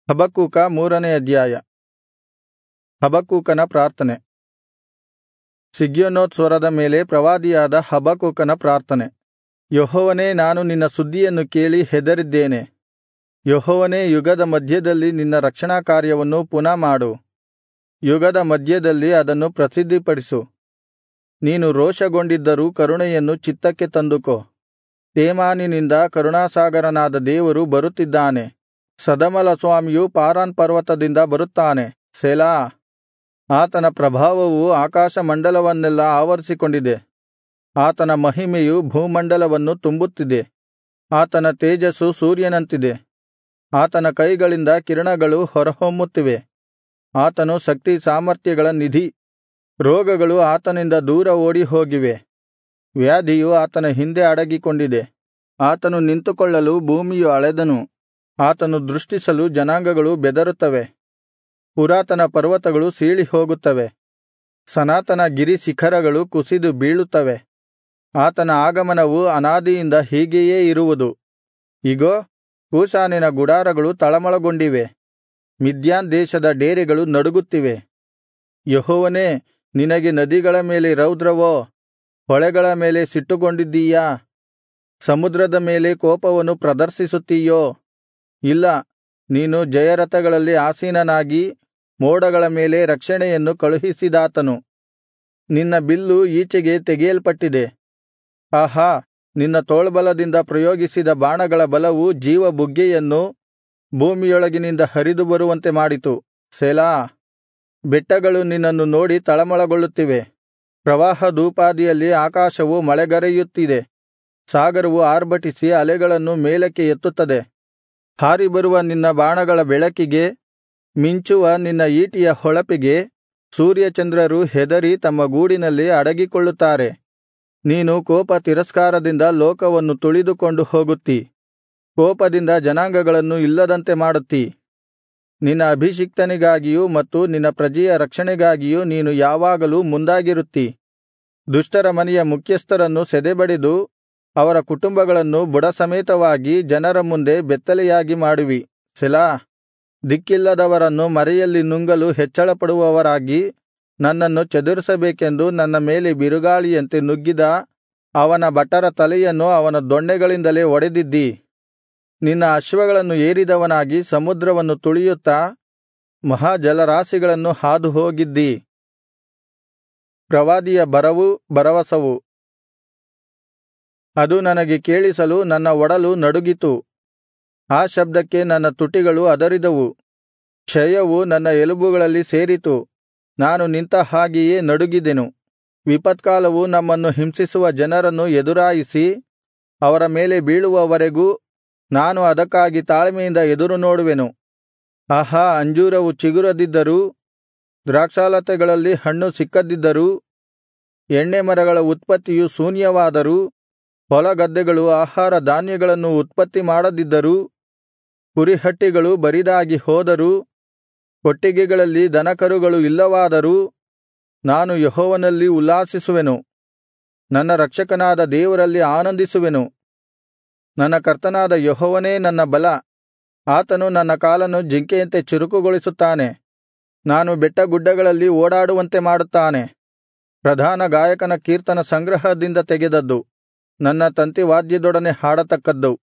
ಹಬಕ್ಕೂಕ ಮೂರನೇ ಅಧ್ಯಾಯ ಹಬಕ್ಕೂಕನ ಪ್ರಾರ್ಥನೆ ಶಿಗ್ಯೋನೋತ್ ಸ್ವರದ ಮೇಲೆ ಪ್ರವಾದಿಯಾದ ಹಬಕ್ಕೂಕನ ಪ್ರಾರ್ಥನೆ ಯೆಹೋವನೇ ನಾನು ನಿನ್ನ ಸುದ್ದಿಯನ್ನು ಕೇಳಿ ಹೆದರಿದ್ದೇನೆ ಯೆಹೋವನೇ ಯುಗದ ಮಧ್ಯದಲ್ಲಿ ನಿನ್ನ ರಕ್ಷಣಾಕಾರ್ಯವನ್ನು ಪುನಃ ಮಾಡು ಯುಗದ ಮಧ್ಯದಲ್ಲಿ ಅದನ್ನು ಪ್ರಸಿದ್ಧಿಪಡಿಸು ನೀನು ರೋಷಗೊಂಡಿದ್ದರೂ ಕರುಣೆಯನ್ನು ಚಿತ್ತಕ್ಕೆ ತಂದುಕೋ ತೇಮಾನಿನಿಂದ ಕರುಣಾಸಾಗರನಾದ ದೇವರು ಬರುತ್ತಿದ್ದಾನೆ ಸದಮಲಸ್ವಾಮಿಯು ಪಾರಾನ್ ಪರ್ವತದಿಂದ ಬರುತ್ತಾನೆ ಸೆಲಾ ಆತನ ಪ್ರಭಾವವು ಆಕಾಶಮಂಡಲವನ್ನೆಲ್ಲಾ ಆವರಿಸಿಕೊಂಡಿದೆ ಆತನ ಮಹಿಮೆಯು ಭೂಮಂಡಲವನ್ನು ತುಂಬುತ್ತಿದೆ ಆತನ ತೇಜಸ್ಸು ಸೂರ್ಯನಂತಿದೆ ಆತನ ಕೈಗಳಿಂದ ಕಿರಣಗಳು ಹೊರಹೊಮ್ಮುತ್ತಿವೆ ಆತನು ಶಕ್ತಿ ಸಾಮರ್ಥ್ಯಗಳ ನಿಧಿ ರೋಗಗಳು ಆತನಿಂದ ದೂರ ಓಡಿಹೋಗಿವೆ ವ್ಯಾಧಿಯು ಆತನ ಹಿಂದೆ ಅಡಗಿಕೊಂಡಿದೆ ಆತನು ನಿಂತುಕೊಳ್ಳಲು ಭೂಮಿಯು ಅಳೆದನು ಆತನು ದೃಷ್ಟಿಸಲು ಜನಾಂಗಗಳು ಬೆದರುತ್ತವೆ ಪುರಾತನ ಪರ್ವತಗಳು ಸೀಳಿಹೋಗುತ್ತವೆ ಸನಾತನ ಗಿರಿಶಿಖರಗಳು ಕುಸಿದು ಬೀಳುತ್ತವೆ ಆತನ ಆಗಮನವು ಅನಾದಿಯಿಂದ ಹೀಗೆಯೇ ಇರುವುದು ಇಗೋ ಕೂಷಾನಿನ ಗುಡಾರಗಳು ತಳಮಳಗೊಂಡಿವೆ ಮಿದ್ಯಾನ್ ದೇಶದ ಡೇರೆಗಳು ನಡುಗುತ್ತಿವೆ ಯೆಹೋವನೇ ನಿನಗೆ ನದಿಗಳ ಮೇಲೆ ರೌದ್ರವೋ ಹೊಳೆಗಳ ಮೇಲೆ ಸಿಟ್ಟುಗೊಂಡಿದ್ದೀಯಾ ಸಮುದ್ರದ ಮೇಲೆ ಕೋಪವನ್ನು ಪ್ರದರ್ಶಿಸುತ್ತೀಯೋ ಇಲ್ಲ ನೀನು ಜಯರಥಗಳಲ್ಲಿ ಆಸೀನನಾಗಿ ಮೋಡಗಳ ಮೇಲೆ ರಕ್ಷಣೆಯನ್ನು ಕಳುಹಿಸಿದಾತನು ನಿನ್ನ ಬಿಲ್ಲು ಈಚೆಗೆ ತೆಗೆಯಲ್ಪಟ್ಟಿದೆ ಆಹಾ ನಿನ್ನ ತೋಳ್ಬಲದಿಂದ ಪ್ರಯೋಗಿಸಿದ ಬಾಣಗಳ ಬಲವು ಜೀವಬುಗ್ಗೆಯನ್ನು ಭೂಮಿಯೊಳಗಿನಿಂದ ಹರಿದು ಬರುವಂತೆ ಮಾಡಿತು ಸೆಲಾ ಬೆಟ್ಟಗಳು ನಿನ್ನನ್ನು ನೋಡಿ ತಳಮಳಗೊಳ್ಳುತ್ತಿವೆ ಪ್ರವಾಹದೂಪಾದಿಯಲ್ಲಿ ಆಕಾಶವು ಮಳೆಗರೆಯುತ್ತಿದೆ ಸಾಗರವು ಆರ್ಭಟಿಸಿ ಅಲೆಗಳನ್ನು ಮೇಲಕ್ಕೆ ಎತ್ತುತ್ತದೆ ಹಾರಿಬರುವ ನಿನ್ನ ಬಾಣಗಳ ಬೆಳಕಿಗೆ ಮಿಂಚುವ ನಿನ್ನ ಈಟಿಯ ಹೊಳಪಿಗೆ ಸೂರ್ಯಚಂದ್ರರು ಹೆದರಿ ತಮ್ಮ ಗೂಡಿನಲ್ಲಿ ಅಡಗಿಕೊಳ್ಳುತ್ತಾರೆ ನೀನು ಕೋಪ ತಿರಸ್ಕಾರದಿಂದ ಲೋಕವನ್ನು ತುಳಿದುಕೊಂಡು ಹೋಗುತ್ತಿ ಕೋಪದಿಂದ ಜನಾಂಗಗಳನ್ನು ಇಲ್ಲದಂತೆ ಮಾಡುತ್ತಿ ನಿನ್ನ ಅಭಿಷಿಕ್ತನಿಗಾಗಿಯೂ ಮತ್ತು ನಿನ್ನ ಪ್ರಜೆಯ ರಕ್ಷಣೆಗಾಗಿಯೂ ನೀನು ಯಾವಾಗಲೂ ಮುಂದಾಗಿರುತ್ತಿ ದುಷ್ಟರ ಮನೆಯ ಮುಖ್ಯಸ್ಥರನ್ನು ಸೆದೆಬಡಿದು ಅವರ ಕುಟುಂಬಗಳನ್ನು ಬುಡಸಮೇತವಾಗಿ ಜನರ ಮುಂದೆ ಬೆತ್ತಲೆಯಾಗಿ ಮಾಡುವಿ ಸೆಲಾ ದಿಕ್ಕಿಲ್ಲದವರನ್ನು ಮರೆಯಲ್ಲಿ ನುಂಗಲು ಹೆಚ್ಚಳಪಡುವವರಾಗಿ ನನ್ನನ್ನು ಚದುರಿಸಬೇಕೆಂದು ನನ್ನ ಮೇಲೆ ಬಿರುಗಾಳಿಯಂತೆ ನುಗ್ಗಿದ ಅವನ ಭಟರ ತಲೆಯನ್ನು ಅವನ ದೊಣ್ಣೆಗಳಿಂದಲೇ ಒಡೆದಿದ್ದಿ ನಿನ್ನ ಅಶ್ವಗಳನ್ನು ಏರಿದವನಾಗಿ ಸಮುದ್ರವನ್ನು ತುಳಿಯುತ್ತಾ ಮಹಾಜಲರಾಶಿಗಳನ್ನು ಹಾದು ಹೋಗಿದ್ದಿ ಪ್ರವಾದಿಯ ಬರವು ಭರವಸವು ಅದು ನನಗೆ ಕೇಳಿಸಲು ನನ್ನ ಒಡಲು ನಡುಗಿತು ಆ ಶಬ್ದಕ್ಕೆ ನನ್ನ ತುಟಿಗಳು ಅದರಿದವು ಕ್ಷಯವು ನನ್ನ ಎಲುಬುಗಳಲ್ಲಿ ಸೇರಿತು ನಾನು ನಿಂತ ಹಾಗೆಯೇ ನಡುಗಿದೆನು ವಿಪತ್ಕಾಲವು ನಮ್ಮನ್ನು ಹಿಂಸಿಸುವ ಜನರನ್ನು ಎದುರಾಯಿಸಿ ಅವರ ಮೇಲೆ ಬೀಳುವವರೆಗೂ ನಾನು ಅದಕ್ಕಾಗಿ ತಾಳ್ಮೆಯಿಂದ ಎದುರು ನೋಡುವೆನು ಆಹಾ ಅಂಜೂರವು ಚಿಗುರದಿದ್ದರೂ ದ್ರಾಕ್ಷಾಲತೆಗಳಲ್ಲಿ ಹಣ್ಣು ಸಿಕ್ಕದಿದ್ದರೂ ಎಣ್ಣೆ ಮರಗಳ ಉತ್ಪತ್ತಿಯು ಶೂನ್ಯವಾದರೂ ಹೊಲಗದ್ದೆಗಳು ಆಹಾರ ಧಾನ್ಯಗಳನ್ನು ಉತ್ಪತ್ತಿ ಮಾಡದಿದ್ದರೂ ಕುರಿಹಟ್ಟಿಗಳು ಬರಿದಾಗಿ ಹೋದರೂ ಕೊಟ್ಟಿಗೆಗಳಲ್ಲಿ ದನಕರುಗಳು ಇಲ್ಲವಾದರೂ ನಾನು ಯೆಹೋವನಲ್ಲಿ ಉಲ್ಲಾಸಿಸುವೆನು ನನ್ನ ರಕ್ಷಕನಾದ ದೇವರಲ್ಲಿ ಆನಂದಿಸುವೆನು ನನ್ನ ಕರ್ತನಾದ ಯೆಹೋವನೇ ನನ್ನ ಬಲ ಆತನು ನನ್ನ ಕಾಲನ್ನು ಜಿಂಕೆಯಂತೆ ಚುರುಕುಗೊಳಿಸುತ್ತಾನೆ ನಾನು ಬೆಟ್ಟಗುಡ್ಡಗಳಲ್ಲಿ ಓಡಾಡುವಂತೆ ಮಾಡುತ್ತಾನೆ ಪ್ರಧಾನ ಗಾಯಕನ ಕೀರ್ತನ ಸಂಗ್ರಹದಿಂದ ತೆಗೆದದ್ದು ನನ್ನ ತಂತಿವಾದ್ಯದೊಡನೆ ಹಾಡತಕ್ಕದ್ದು